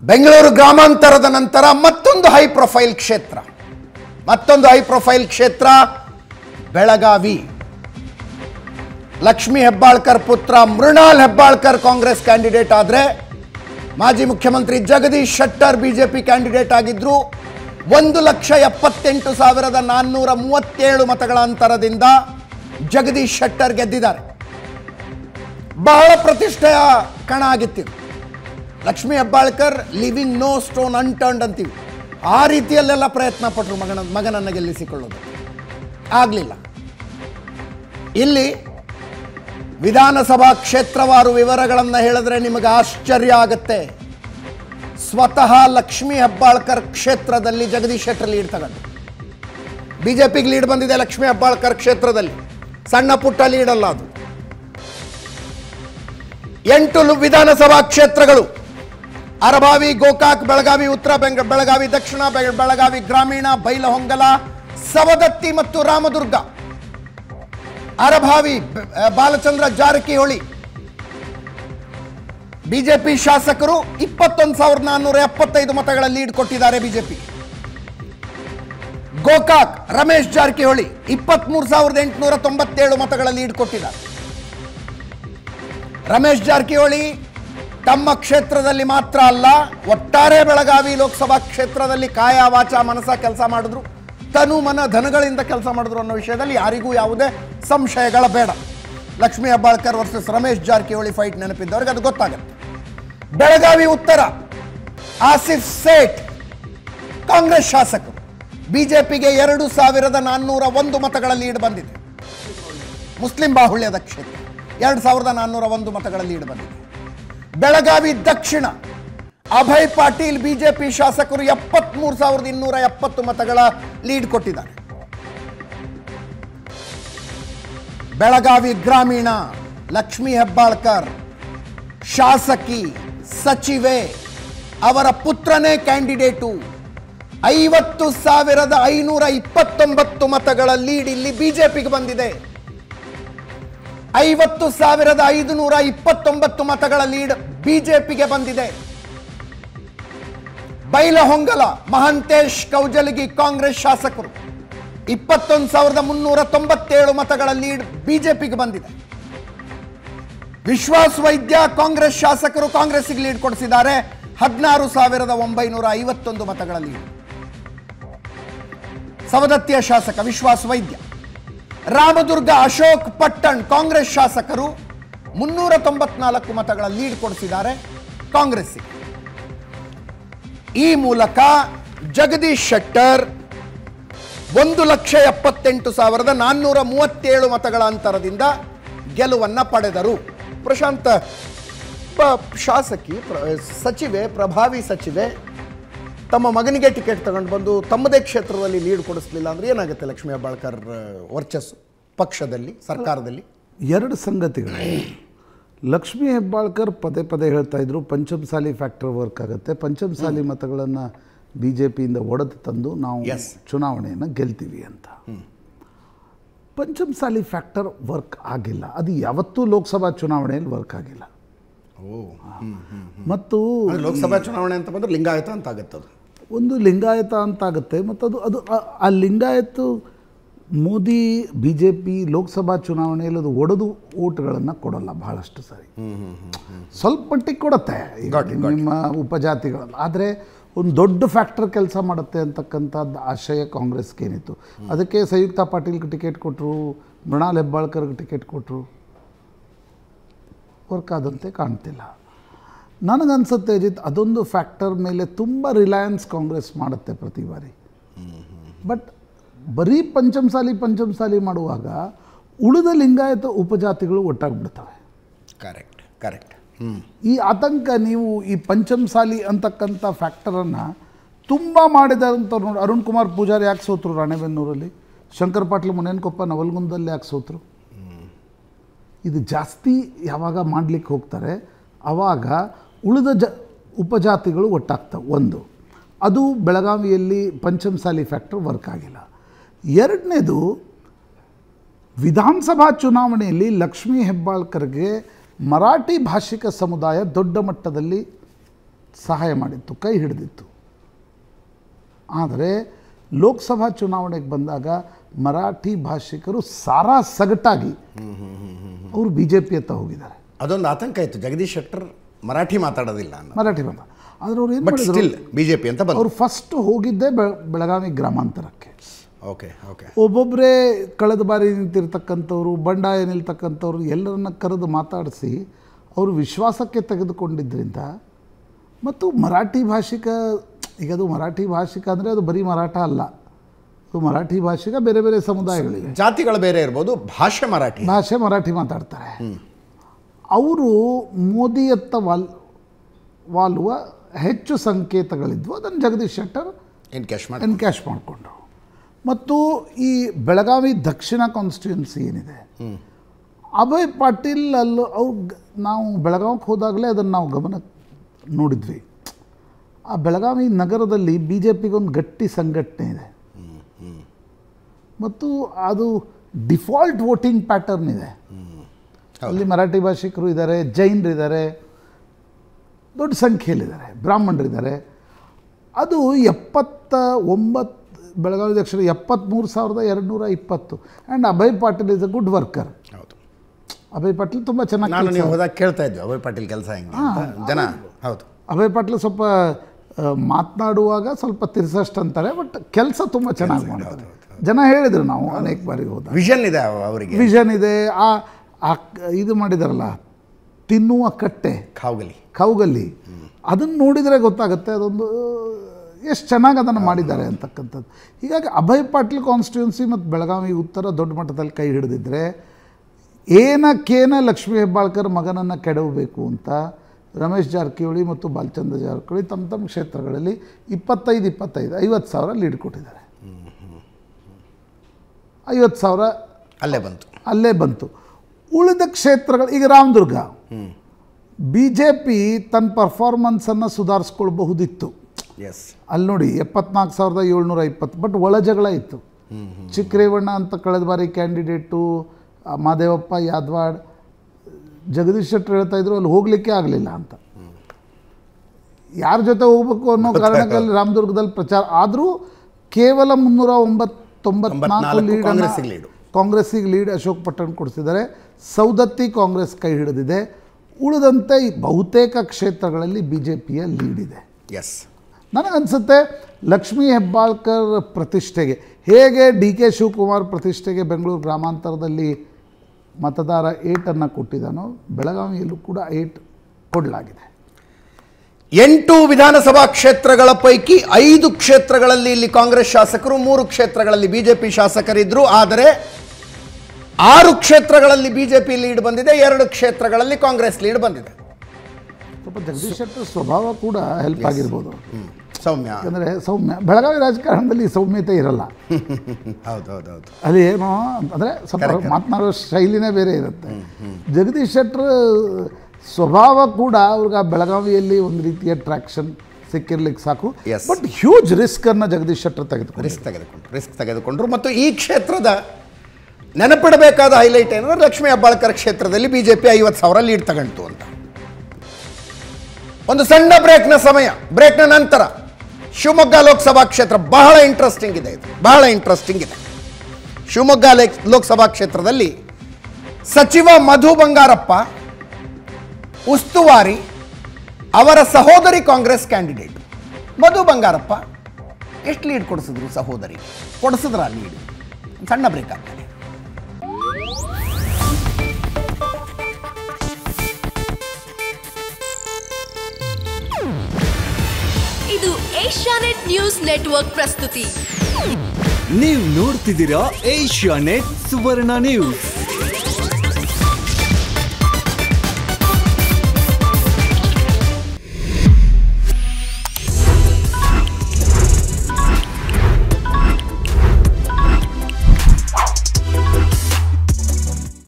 ಬೆಂಗಳೂರು ಗ್ರಾಮಾಂತರದ ನಂತರ ಮತ್ತೊಂದು ಹೈ ಪ್ರೊಫೈಲ್ ಕ್ಷೇತ್ರ ಮತ್ತೊಂದು ಹೈ ಪ್ರೊಫೈಲ್ ಕ್ಷೇತ್ರ ಬೆಳಗಾವಿ ಲಕ್ಷ್ಮಿ ಹೆಬ್ಬಾಳ್ಕರ್ ಪುತ್ರ ಮೃಣಾಲ್ ಹೆಬ್ಬಾಳ್ಕರ್ ಕಾಂಗ್ರೆಸ್ ಕ್ಯಾಂಡಿಡೇಟ್ ಆದರೆ ಮಾಜಿ ಮುಖ್ಯಮಂತ್ರಿ ಜಗದೀಶ್ ಶೆಟ್ಟರ್ ಬಿಜೆಪಿ ಕ್ಯಾಂಡಿಡೇಟ್ ಆಗಿದ್ರು ಒಂದು ಲಕ್ಷ ಎಪ್ಪತ್ತೆಂಟು ಸಾವಿರದ ನಾನ್ನೂರ ಮೂವತ್ತೇಳು ಮತಗಳ ಅಂತರದಿಂದ ಜಗದೀಶ್ ಶೆಟ್ಟರ್ ಗೆದ್ದಿದ್ದಾರೆ ಬಹಳ ಪ್ರತಿಷ್ಠೆಯ ಕಣ ಆಗಿತ್ತಿದು Lakshmi Hebbalkar leaving no stone unturned ಅಂತೀವಿ ಆ ರೀತಿಯಲ್ಲೆಲ್ಲ ಪ್ರಯತ್ನ ಪಟ್ಟರು ಮಗನ ಮಗನನ್ನು ಗೆಲ್ಲಿಸಿಕೊಳ್ಳೋದು ಆಗಲಿಲ್ಲ ಇಲ್ಲಿ ವಿಧಾನಸಭಾ ಕ್ಷೇತ್ರವಾರು ವಿವರಗಳನ್ನು ಹೇಳಿದ್ರೆ ನಿಮಗೆ ಆಶ್ಚರ್ಯ ಆಗುತ್ತೆ ಸ್ವತಃ ಲಕ್ಷ್ಮಿ ಹೆಬ್ಬಾಳ್ಕರ್ ಕ್ಷೇತ್ರದಲ್ಲಿ ಜಗದೀಶ್ ಶೆಟ್ಟರ್ ಲೀಡ್ ತಗೊಂಡು ಬಿಜೆಪಿಗೆ ಲೀಡ್ ಬಂದಿದೆ ಲಕ್ಷ್ಮಿ ಹೆಬ್ಬಾಳ್ಕರ್ ಕ್ಷೇತ್ರದಲ್ಲಿ ಸಣ್ಣ ಪುಟ್ಟ ಲೀಡ್ ಅಲ್ಲ ಅದು ಎಂಟು ಲು- ವಿಧಾನಸಭಾ ಕ್ಷೇತ್ರಗಳು ಅರಭಾವಿ ಗೋಕಾಕ್ ಬೆಳಗಾವಿ ಉತ್ತರ ಬೆಂಗ ಬೆಳಗಾವಿ ದಕ್ಷಿಣ ಬೆ- ಬೆಳಗಾವಿ ಗ್ರಾಮೀಣ ಬೈಲಹೊಂಗಲ ಸವದತ್ತಿ ಮತ್ತು ರಾಮದುರ್ಗ ಅರಭಾವಿ ಬ- ಬಾಲಚಂದ್ರ ಜಾರಕಿಹೊಳಿ ಬಿಜೆಪಿ ಶಾಸಕರು ಇಪ್ಪತ್ತೊಂದು ಸಾವಿರದ ನಾನ್ನೂರ ಎಪ್ಪತ್ತೈದು ಮತಗಳ ಲೀಡ್ ಕೊಟ್ಟಿದ್ದಾರೆ ಬಿಜೆಪಿ ಗೋಕಾಕ್ ರಮೇಶ್ ಜಾರಕಿಹೊಳಿ ಇಪ್ಪತ್ಮೂರು ಸಾವಿರದ ಎಂಟುನೂರ ತೊಂಬತ್ತೇಳು ಮತಗಳ ಲೀಡ್ ಕೊಟ್ಟಿದ್ದಾರೆ ರಮೇಶ್ ಜಾರಕಿಹೊಳಿ ತಮ್ಮ ಕ್ಷೇತ್ರದಲ್ಲಿ ಮಾತ್ರ ಅಲ್ಲ ಒಟ್ಟಾರೆ ಬೆಳಗಾವಿ ಲೋಕಸಭಾ ಕ್ಷೇತ್ರದಲ್ಲಿ ಕಾಯ ವಾಚ ಮನಸ ಕೆಲಸ ಮಾಡಿದ್ರು ತನು ಮನ ಧನಗಳಿಂದ ಕೆಲಸ ಮಾಡಿದ್ರು ಅನ್ನೋ ವಿಷಯದಲ್ಲಿ ಯಾರಿಗೂ ಯಾವುದೇ ಸಂಶಯಗಳ ಬೇಡ ಲಕ್ಷ್ಮೀ ಹೆಬ್ಬಾಳ್ಕರ್ ವರ್ಸಸ್ ರಮೇಶ್ ಜಾರಕಿಹೊಳಿ ಫೈಟ್ ನೆನಪಿದ್ದವ್ರಿಗೆ ಅದು ಗೊತ್ತಾಗುತ್ತೆ ಬೆಳಗಾವಿ ಉತ್ತರ ಆಸಿಫ್ ಸೇಠ್ ಕಾಂಗ್ರೆಸ್ ಶಾಸಕರು ಬಿಜೆಪಿಗೆ ಎರಡು ಸಾವಿರದ ನಾನ್ನೂರ ಒಂದು ಮತಗಳ ಲೀಡ್ ಬಂದಿದೆ ಮುಸ್ಲಿಂ ಬಾಹುಳ್ಯದ ಕ್ಷೇತ್ರ ಎರಡು ಸಾವಿರದ ನಾನ್ನೂರ ಒಂದು ಮತಗಳ ಲೀಡ್ ಬಂದಿದೆ ಬೆಳಗಾವಿ ದಕ್ಷಿಣ ಅಭಯ್ ಪಾಟೀಲ್ ಬಿಜೆಪಿ ಶಾಸಕರು ಎಪ್ಪತ್ಮೂರು ಸಾವಿರದ ಇನ್ನೂರ ಎಪ್ಪತ್ತು ಮತಗಳ ಲೀಡ್ ಕೊಟ್ಟಿದ್ದಾರೆ ಬೆಳಗಾವಿ ಗ್ರಾಮೀಣ ಲಕ್ಷ್ಮೀ ಹೆಬ್ಬಾಳ್ಕರ್ ಶಾಸಕಿ ಸಚಿವೆ ಅವರ ಪುತ್ರನೇ ಕ್ಯಾಂಡಿಡೇಟು ಐವತ್ತು ಸಾವಿರದ ಐನೂರ ಇಪ್ಪತ್ತೊಂಬತ್ತು ಮತಗಳ ಲೀಡ್ ಇಲ್ಲಿ ಬಿಜೆಪಿಗೆ ಬಂದಿದೆ ಐವತ್ತು ಸಾವಿರದ ಐದುನೂರ ಇಪ್ಪತ್ತೊಂಬತ್ತು ಮತಗಳ ಲೀಡ್ ಬಿಜೆಪಿಗೆ ಬಂದಿದೆ ಬೈಲಹೊಂಗಲ ಮಹಂತೇಶ್ ಕೌಜಲಗಿ ಕಾಂಗ್ರೆಸ್ ಶಾಸಕರು ಇಪ್ಪತ್ತೊಂದು ಸಾವಿರದ ಮುನ್ನೂರ ತೊಂಬತ್ತೇಳು ಮತಗಳ ಲೀಡ್ ಬಿಜೆಪಿಗೆ ಬಂದಿದೆ ವಿಶ್ವಾಸ್ ವೈದ್ಯ ಕಾಂಗ್ರೆಸ್ ಶಾಸಕರು ಕಾಂಗ್ರೆಸ್ಸಿಗೆ ಲೀಡ್ ಕೊಡಿಸಿದ್ದಾರೆ ಹದಿನಾರು ಸಾವಿರದ ಒಂಬೈನೂರ ಐವತ್ತೊಂದು ಮತಗಳ ಲೀಡ್ ಸವದತ್ತಿಯ ಶಾಸಕ ವಿಶ್ವಾಸ್ ವೈದ್ಯ ರಾಮದುರ್ಗ ಅಶೋಕ್ ಪಟ್ಟಣ್ ಕಾಂಗ್ರೆಸ್ ಶಾಸಕರು ಮುನ್ನೂರ ತೊಂಬತ್ನಾಲ್ಕು ಮತಗಳ ಲೀಡ್ ಕೊಡಿಸಿದ್ದಾರೆ ಕಾಂಗ್ರೆಸ್ಸಿಗೆ ಈ ಮೂಲಕ ಜಗದೀಶ್ ಶೆಟ್ಟರ್ ಒಂದು ಲಕ್ಷ ಎಪ್ಪತ್ತೆಂಟು ಸಾವಿರದ ನಾನ್ನೂರ ಮೂವತ್ತೇಳು ಮತಗಳ ಅಂತರದಿಂದ ಗೆಲುವನ್ನ ಪಡೆದರು ಪ್ರಶಾಂತ ಪ- ಶಾಸಕಿ ಪ್ರ- ಸಚಿವೆ ಪ್ರಭಾವಿ ಸಚಿವೆ ತಮ್ಮ ಮಗನಿಗೆ ಟಿಕೆಟ್ ತಗೊಂಡು ಬಂದು ತಮ್ಮದೇ ಕ್ಷೇತ್ರದಲ್ಲಿ ಲೀಡ್ ಕೊಡಿಸ್ಲಿಲ್ಲ ಅಂದ್ರೆ ಏನಾಗುತ್ತೆ ಲಕ್ಷ್ಮೀ ಹೆಬ್ಬಾಳ್ಕರ್ ಆ, ವರ್ಚಸ್ಸು ಪಕ್ಷದಲ್ಲಿ ಸರ್ಕಾರದಲ್ಲಿ ಎರಡು ಸಂಗತಿಗಳು ಲಕ್ಷ್ಮೀ ಹೆಬ್ಬಾಳ್ಕರ್ ಪದೇ ಪದೇ ಹೇಳ್ತಾ ಇದ್ರು ಪಂಚಮಸಾಲಿ ಫ್ಯಾಕ್ಟರ್ ವರ್ಕ್ ಆಗುತ್ತೆ ಪಂಚಮಸಾಲಿ ಮತಗಳನ್ನು ಬಿ ಜೆ ಪಿಯಿಂದ ಒಡೆದು ತಂದು ನಾವು Yes. ಚುನಾವಣೆಯನ್ನು ಗೆಲ್ತೀವಿ ಅಂತ ಪಂಚಮಸಾಲಿ ಫ್ಯಾಕ್ಟರ್ ವರ್ಕ್ ಆಗಿಲ್ಲ ಅದು ಯಾವತ್ತೂ ಲೋಕಸಭಾ ಚುನಾವಣೆಯಲ್ಲಿ ವರ್ಕ್ ಆಗಿಲ್ಲ ಮತ್ತು ಲೋಕಸಭಾ ಚುನಾವಣೆ ಅಂತ ಬಂದ್ರೆ ಲಿಂಗಾಯತ ಅಂತ ಆಗುತ್ತೆ ಅದು ಒಂದು ಲಿಂಗಾಯತ ಅಂತಾಗುತ್ತೆ ಮತ್ತು ಅದು ಅದು ಆ- ಆ Lingayat Modi B J P Lok Sabha ಚುನಾವಣೆಯಲ್ಲಿ ಅದು ಒಡೆದು ಓಟ್ಗಳನ್ನು ಕೊಡಲ್ಲ ಬಹಳಷ್ಟು ಸರಿ ಸ್ವಲ್ಪ ಮಟ್ಟಿಗೆ ಕೊಡುತ್ತೆ ಈಗ Got it, got it. ನಿಮ್ಮ ಉಪಜಾತಿಗಳಲ್ಲಿ ಆದರೆ ಒಂದು ದೊಡ್ಡ ಫ್ಯಾಕ್ಟರ್ ಕೆಲಸ ಮಾಡುತ್ತೆ ಅಂತಕ್ಕಂಥದ್ದು ಆಶಯ ಕಾಂಗ್ರೆಸ್ಗೆ ಏನಿತ್ತು ಅದಕ್ಕೆ ಸಂಯುಕ್ತ ಪಾಟೀಲ್ಗೆ ಟಿಕೆಟ್ ಕೊಟ್ಟರು ಮೃಣಾಲ್ ಹೆಬ್ಬಾಳ್ಕರ್ಗೆ ಟಿಕೆಟ್ ಕೊಟ್ಟರು ವರ್ಕ್ ಆದಂತೆ ಕಾಣ್ತಿಲ್ಲ ನನಗನ್ಸುತ್ತೆ ಅಜಿತ್ ಅದೊಂದು ಫ್ಯಾಕ್ಟರ್ ಮೇಲೆ ತುಂಬ ರಿಲಯನ್ಸ್ ಕಾಂಗ್ರೆಸ್ ಮಾಡುತ್ತೆ ಪ್ರತಿ ಬಾರಿ ಬಟ್ ಬರೀ ಪಂಚಮಸಾಲಿ ಪಂಚಮಸಾಲಿ ಮಾಡುವಾಗ ಉಳಿದ ಲಿಂಗಾಯತ ಉಪಜಾತಿಗಳು ಒಟ್ಟಾಗ್ಬಿಡ್ತವೆ ಕರೆಕ್ಟ್ ಕರೆಕ್ಟ್ ಹ್ಮ್ ಈ ಆತಂಕ ನೀವು ಈ ಪಂಚಮಸಾಲಿ ಅಂತಕ್ಕಂಥ ಫ್ಯಾಕ್ಟರನ್ನು ತುಂಬ ಮಾಡಿದಂಥ ನೋಡಿ ಅರುಣ್ ಕುಮಾರ್ ಪೂಜಾರಿ ಯಾಕೆ ಸೋತರು ರಾಣೆಬೆನ್ನೂರಲ್ಲಿ ಶಂಕರ್ ಪಾಟ್ಲ್ ಮುನೇನ್ಕೊಪ್ಪ ನವಲ್ಗುಂದಲ್ಲಿ ಯಾಕೆ ಸೋತರು ಇದು ಜಾಸ್ತಿ ಯಾವಾಗ ಮಾಡಲಿಕ್ಕೆ ಹೋಗ್ತಾರೆ ಆವಾಗ ಉಳಿದ ಜ ಉಪಜಾತಿಗಳು ಒಟ್ಟಾಗ್ತವೆ ಒಂದು ಅದು ಬೆಳಗಾವಿಯಲ್ಲಿ ಪಂಚಮಸಾಲಿ ಫ್ಯಾಕ್ಟರ್ ವರ್ಕ್ ಆಗಿಲ್ಲ ಎರಡನೇದು ವಿಧಾನಸಭಾ ಚುನಾವಣೆಯಲ್ಲಿ ಲಕ್ಷ್ಮೀ ಹೆಬ್ಬಾಳ್ಕರ್ಗೆ ಮರಾಠಿ ಭಾಷಿಕ ಸಮುದಾಯ ದೊಡ್ಡ ಮಟ್ಟದಲ್ಲಿ ಸಹಾಯ ಮಾಡಿತ್ತು ಕೈ ಹಿಡಿದಿತ್ತು ಆದರೆ ಲೋಕಸಭಾ ಚುನಾವಣೆಗೆ ಬಂದಾಗ ಮರಾಠಿ ಭಾಷಿಕರು ಸಾರಾ ಸಗಟಾಗಿ ಅವರು ಬಿ ಜೆ ಪಿ ಹೋಗಿದ್ದಾರೆ ಅದೊಂದು ಆತಂಕ ಇತ್ತು ಜಗದೀಶ್ ಶೆಟ್ಟರ್ ಮರಾಠಿ ಮಾತಾಡೋದಿಲ್ಲ ಅನ್ನೋ ಮರಾಠಿ ಬಂದ ಆದರೆ ಅವ್ರು ಏನು ಬಟ್ ಮಾಡಿದ್ರು ಸ್ಟಿಲ್ ಬಿ ಜೆ ಪಿ ಅಂತ ಬಂದು ಅವ್ರು ಫಸ್ಟ್ ಹೋಗಿದ್ದೇ ಬೆಳ- ಬೆಳಗಾವಿ ಗ್ರಾಮಾಂತರಕ್ಕೆ ಓಕೆ ಓಕೆ ಒಬ್ಬೊಬ್ಬರೇ ಕಳೆದ ಬಾರಿ ನಿಂತಿರ್ತಕ್ಕಂಥವ್ರು ಬಂಡಾಯ ನಿಲ್ತಕ್ಕಂಥವ್ರು ಎಲ್ಲರನ್ನ ಕರೆದು ಮಾತಾಡಿಸಿ ಅವರು ವಿಶ್ವಾಸಕ್ಕೆ ತೆಗೆದುಕೊಂಡಿದ್ದರಿಂದ ಮತ್ತು ಮರಾಠಿ ಭಾಷಿಕ ಈಗ ಅದು ಮರಾಠಿ ಭಾಷಿಕ ಅಂದರೆ ಅದು ಬರೀ ಮರಾಠ ಅಲ್ಲ ಅದು ಮರಾಠಿ ಭಾಷಿಕ ಬೇರೆ ಬೇರೆ ಸಮುದಾಯಗಳಿವೆ ಜಾತಿಗಳು ಬೇರೆ ಇರ್ಬೋದು ಭಾಷೆ ಮರಾಠಿ ಭಾಷೆ ಮರಾಠಿ ಮಾತಾಡ್ತಾರೆ ಅವರು ಮೋದಿಯತ್ತ ವಾಲ್ ವಾಲುವ ಹೆಚ್ಚು ಸಂಕೇತಗಳಿದ್ವು ಅದನ್ನು ಜಗದೀಶ್ ಶೆಟ್ಟರ್ ಇನ್ ಕ್ಯಾಶ್ ಮಾಡಿ ಎನ್ಕ್ಯಾಶ್ ಮಾಡಿಕೊಂಡ್ರು ಮತ್ತು ಈ ಬೆಳಗಾವಿ ದಕ್ಷಿಣ ಕಾನ್ಸ್ಟಿಟ್ಯೂನ್ಸಿ ಏನಿದೆ ಅಭಯ್ ಪಾಟೀಲ್ ಅಲ್ಲಿ ಅವ್ರು ಗ- ನಾವು ಬೆಳಗಾವಿಗೆ ಹೋದಾಗಲೇ ಅದನ್ನು ನಾವು ಗಮನ ನೋಡಿದ್ವಿ ಆ ಬೆಳಗಾವಿ ನಗರದಲ್ಲಿ ಬಿ ಜೆ ಪಿಗೊಂದು ಗಟ್ಟಿ ಸಂಘಟನೆ ಇದೆ ಮತ್ತು ಅದು ಡಿಫಾಲ್ಟ್ ವೋಟಿಂಗ್ ಪ್ಯಾಟರ್ನ್ ಇದೆ ಅಲ್ಲಿ ಮರಾಠಿ ಭಾಷಿಕರು ಇದ್ದಾರೆ ಜೈನರಿದ್ದಾರೆ ದೊಡ್ಡ ಸಂಖ್ಯೆಯಲ್ಲಿದ್ದಾರೆ ಬ್ರಾಹ್ಮಣರಿದ್ದಾರೆ ಅದು ಎಪ್ಪತ್ತ ಒಂಬತ್ತು ಬೆಳಗಾವಿ ದಕ್ಷಿಣ ಎಪ್ಪತ್ತ್ಮೂರು ಸಾವಿರದ ಎರಡುನೂರ ಇಪ್ಪತ್ತು and Abhay Patil is a good worker ಹೌದು ಅಭಯ್ ಪಾಟೀಲ್ ತುಂಬ ಚೆನ್ನಾಗಿ ನಾನು ಕೆಲ್ಸ- ನೀವು ಹೋದಾಗ ಕೇಳ್ತಾ ಇದ್ವಿ ಅಭಯ್ ಪಾಟೀಲ್ ಕೆಲಸ ಹೆಂಗೆ ಅಂತ ಜನ ಹೌದು ಅಭಯ್ ಪಾಟೀಲ್ ಸ್ವಲ್ಪ ಆ, ಮಾತನಾಡುವಾಗ ಸ್ವಲ್ಪ ತಿರ್ಸಷ್ಟು ಅಂತಾರೆ ಬಟ್ ಕೆಲಸ ತುಂಬ ಚೆನ್ನಾಗಿ ಮಾಡ್ತಾರೆ ಜನ ಹೇಳಿದರು ನಾವು ಅನೇಕ ಬಾರಿ ಹೋದಾಗ ವಿಷನ್ ಇದೆ ಅವ- ಅವರಿಗೆ ವಿಷನ್ ಇದೆ ಆ ಆ ಕ- ಇದು ಮಾಡಿದಾರಲ್ಲ ತಿನ್ನುವ ಕಟ್ಟೆ ಖಾವ್ಗಲಿ ಕೌಗಲ್ಲಿ ಅದನ್ನು ನೋಡಿದರೆ ಗೊತ್ತಾಗುತ್ತೆ ಅದೊಂದು ಎಷ್ಟು ಚೆನ್ನಾಗಿ ಅದನ್ನು ಮಾಡಿದ್ದಾರೆ ಅಂತಕ್ಕಂಥದ್ದು ಹೀಗಾಗಿ ಅಭಯ್ ಪಾಟೀಲ್ ಕಾನ್ಸ್ಟಿಟ್ಯೂನ್ಸಿ ಮತ್ತು ಬೆಳಗಾವಿ ಉತ್ತರ ದೊಡ್ಡ ಮಟ್ಟದಲ್ಲಿ ಕೈ ಹಿಡಿದಿದ್ರೆ ಏನಕ್ಕೇನ ಲಕ್ಷ್ಮೀ ಹೆಬ್ಬಾಳ್ಕರ್ ಮಗನನ್ನು ಕೆಡವಬೇಕು ಅಂತ ರಮೇಶ್ ಜಾರಕಿಹೊಳಿ ಮತ್ತು ಬಾಲಚಂದ್ರ ಜಾರಕಿಹೊಳಿ ತಮ್ಮ ತಮ್ಮ ಕ್ಷೇತ್ರಗಳಲ್ಲಿ ಇಪ್ಪತ್ತೈದು ಇಪ್ಪತ್ತೈದು ಐವತ್ತು ಸಾವಿರ ಲೀಡ್ ಕೊಟ್ಟಿದ್ದಾರೆ ಐವತ್ತು ಸಾವಿರ ಅಲ್ಲೇ ಬಂತು ಅಲ್ಲೇ ಬಂತು ಉಳಿದ ಕ್ಷೇತ್ರಗಳು ಈಗ ರಾಮದುರ್ಗ ಬಿ ಜೆ ಪಿ ತನ್ನ ಪರ್ಫಾರ್ಮೆನ್ಸನ್ನು ಸುಧಾರಿಸ್ಕೊಳ್ಬಹುದಿತ್ತು ಎಸ್ ಅಲ್ಲಿ ನೋಡಿ ಎಪ್ಪತ್ನಾಲ್ಕು ಸಾವಿರದ ಏಳ್ನೂರ ಇಪ್ಪತ್ತು ಬಟ್ ಒಳ ಜಗಳ ಇತ್ತು ಚಿಕ್ಕರೇವಣ್ಣ ಅಂತ ಕಳೆದ ಬಾರಿ ಕ್ಯಾಂಡಿಡೇಟು ಆ, ಮಾದೇವಪ್ಪ ಯಾದವಾಡ್ ಜಗದೀಶ್ ಶೆಟ್ಟರ್ ಹೇಳ್ತಾ ಇದ್ರು ಅಲ್ಲಿ ಹೋಗಲಿಕ್ಕೆ ಆಗಲಿಲ್ಲ ಅಂತ ಯಾರ ಜೊತೆ ಹೋಗ್ಬೇಕು ಅನ್ನೋ ಕಾರಣಕ್ಕಾಗಿ ರಾಮದುರ್ಗದಲ್ಲಿ ಪ್ರಚಾರ ಆದರೂ ಕೇವಲ ಮುನ್ನೂರ ಒಂಬತ್ತು ತೊಂಬತ್ನಾಲ್ಕು ತೊಂಬತ್ನಾಲ್ಕು ಲೀಡ್ ಕಾಂಗ್ರೆಸ್ಸಿಗೆ lead. ಕಾಂಗ್ರೆಸ್ಸಿಗೆ ಲೀಡ್ ಅಶೋಕ್ ಪಟ್ಟಣ್ ಕೊಡಿಸಿದ್ದಾರೆ ಸೌದತ್ತಿ ಕಾಂಗ್ರೆಸ್ ಕೈ ಹಿಡಿದಿದೆ ಉಳಿದಂತೆ ಈ ಬಹುತೇಕ ಕ್ಷೇತ್ರಗಳಲ್ಲಿ ಬಿ ಜೆ ಪಿಯ ಲೀಡ್ ಇದೆ ಎಸ್ ನನಗನ್ಸುತ್ತೆ ಲಕ್ಷ್ಮೀ ಹೆಬ್ಬಾಳ್ಕರ್ ಪ್ರತಿಷ್ಠೆಗೆ ಹೇಗೆ ಡಿ ಕೆ ಶಿವಕುಮಾರ್ ಪ್ರತಿಷ್ಠೆಗೆ ಬೆಂಗಳೂರು ಗ್ರಾಮಾಂತರದಲ್ಲಿ ಮತದಾರ ಏಟನ್ನು ಕೊಟ್ಟಿದ್ದಾನೋ ಬೆಳಗಾವಿಯಲ್ಲೂ ಕೂಡ ಏಟ್ ಕೊಡಲಾಗಿದೆ ಎಂಟು ವಿಧಾನಸಭಾ ಕ್ಷೇತ್ರಗಳ ಪೈಕಿ ಐದು ಕ್ಷೇತ್ರಗಳಲ್ಲಿ ಇಲ್ಲಿ ಕಾಂಗ್ರೆಸ್ ಶಾಸಕರು ಮೂರು ಕ್ಷೇತ್ರಗಳಲ್ಲಿ ಬಿಜೆಪಿ ಶಾಸಕರಿದ್ರು ಆದರೆ ಆರು ಕ್ಷೇತ್ರಗಳಲ್ಲಿ ಬಿಜೆಪಿ ಲೀಡ್ ಬಂದಿದೆ ಎರಡು ಕ್ಷೇತ್ರಗಳಲ್ಲಿ ಕಾಂಗ್ರೆಸ್ ಲೀಡ್ ಬಂದಿದೆ ಸ್ವಲ್ಪ ಜಗದೀಶ್ ಶೆಟ್ಟರ್ ಸ್ವಭಾವ ಕೂಡ ಹೆಲ್ಪ್ ಆಗಿರ್ಬೋದು ಸೌಮ್ಯ ಯಾಕಂದರೆ ಸೌಮ್ಯ ಬೆಳಗಾವಿ ರಾಜಕಾರಣದಲ್ಲಿ ಸೌಮ್ಯತೆ ಇರಲ್ಲ ಹೌದು ಹೌದು ಹೌದು ಅಲ್ಲಿ ಏನೋ ಅಂದರೆ ಸ್ವಲ್ಪ ಮಾತನಾಡೋ ಶೈಲಿನೇ ಬೇರೆ ಇರುತ್ತೆ ಜಗದೀಶ್ ಶೆಟ್ಟರ್ ಸ್ವಭಾವ ಕೂಡ ಅವ್ರಿಗೆ ಆ ಬೆಳಗಾವಿಯಲ್ಲಿ ಒಂದು ರೀತಿಯ ಟ್ರ್ಯಾಕ್ಷನ್ ಸಿಕ್ಕಿರ್ಲಿಕ್ಕೆ ಸಾಕು Yes. ಬಟ್ ಹ್ಯೂಜ್ ರಿಸ್ಕನ್ನು ಜಗದೀಶ್ ಶೆಟ್ಟರ್ ತೆಗೆದುಕೊಂಡು ರಿಸ್ಕ್ ತೆಗೆದುಕೊಂಡ್ರು ರಿಸ್ಕ್ ತೆಗೆದುಕೊಂಡ್ರು ಮತ್ತು ಈ ಕ್ಷೇತ್ರದ ನೆನಪಿಡಬೇಕಾದ ಹೈಲೈಟ್ ಏನಂದ್ರೆ ಲಕ್ಷ್ಮೀ ಹೆಬ್ಬಾಳ್ಕರ್ ಕ್ಷೇತ್ರದಲ್ಲಿ ಬಿಜೆಪಿ ಐವತ್ತು ಸಾವಿರ ಲೀಡ್ ತಗೊಂಡು ಅಂತ ಒಂದು ಸಣ್ಣ ಬ್ರೇಕ್ನ ಸಮಯ ಬ್ರೇಕ್ನ ನಂತರ ಶಿವಮೊಗ್ಗ ಲೋಕಸಭಾ ಕ್ಷೇತ್ರ ಬಹಳ ಇಂಟ್ರೆಸ್ಟಿಂಗ್ ಇದೆ ಇದು ಬಹಳ ಇಂಟ್ರೆಸ್ಟಿಂಗ್ ಇದೆ ಶಿವಮೊಗ್ಗ ಲೇಕ್- ಲೋಕಸಭಾ ಕ್ಷೇತ್ರದಲ್ಲಿ ಸಚಿವ ಮಧು ಬಂಗಾರಪ್ಪ ಉಸ್ತುವಾರಿ ಅವರ ಸಹೋದರಿ ಕಾಂಗ್ರೆಸ್ ಕ್ಯಾಂಡಿಡೇಟ್ ಮಧು ಬಂಗಾರಪ್ಪ ಎಷ್ಟು ಲೀಡ್ ಕೊಡಿಸಿದ್ರು ಸಹೋದರಿ ಕೊಡಿಸಿದ್ರ ಲೀಡ್ ಸಣ್ಣ ಬ್ರೇಕ್ ಆಗ್ತದೆ ಇದು ಏಷ್ಯಾನೆಟ್ ನ್ಯೂಸ್ ನೆಟ್ವರ್ಕ್ ಪ್ರಸ್ತುತಿ ನೀವು ನೋಡ್ತಿದ್ದೀರಾ ಏಷ್ಯಾ ನೆಟ್ ಸುವರ್ಣ ನ್ಯೂಸ್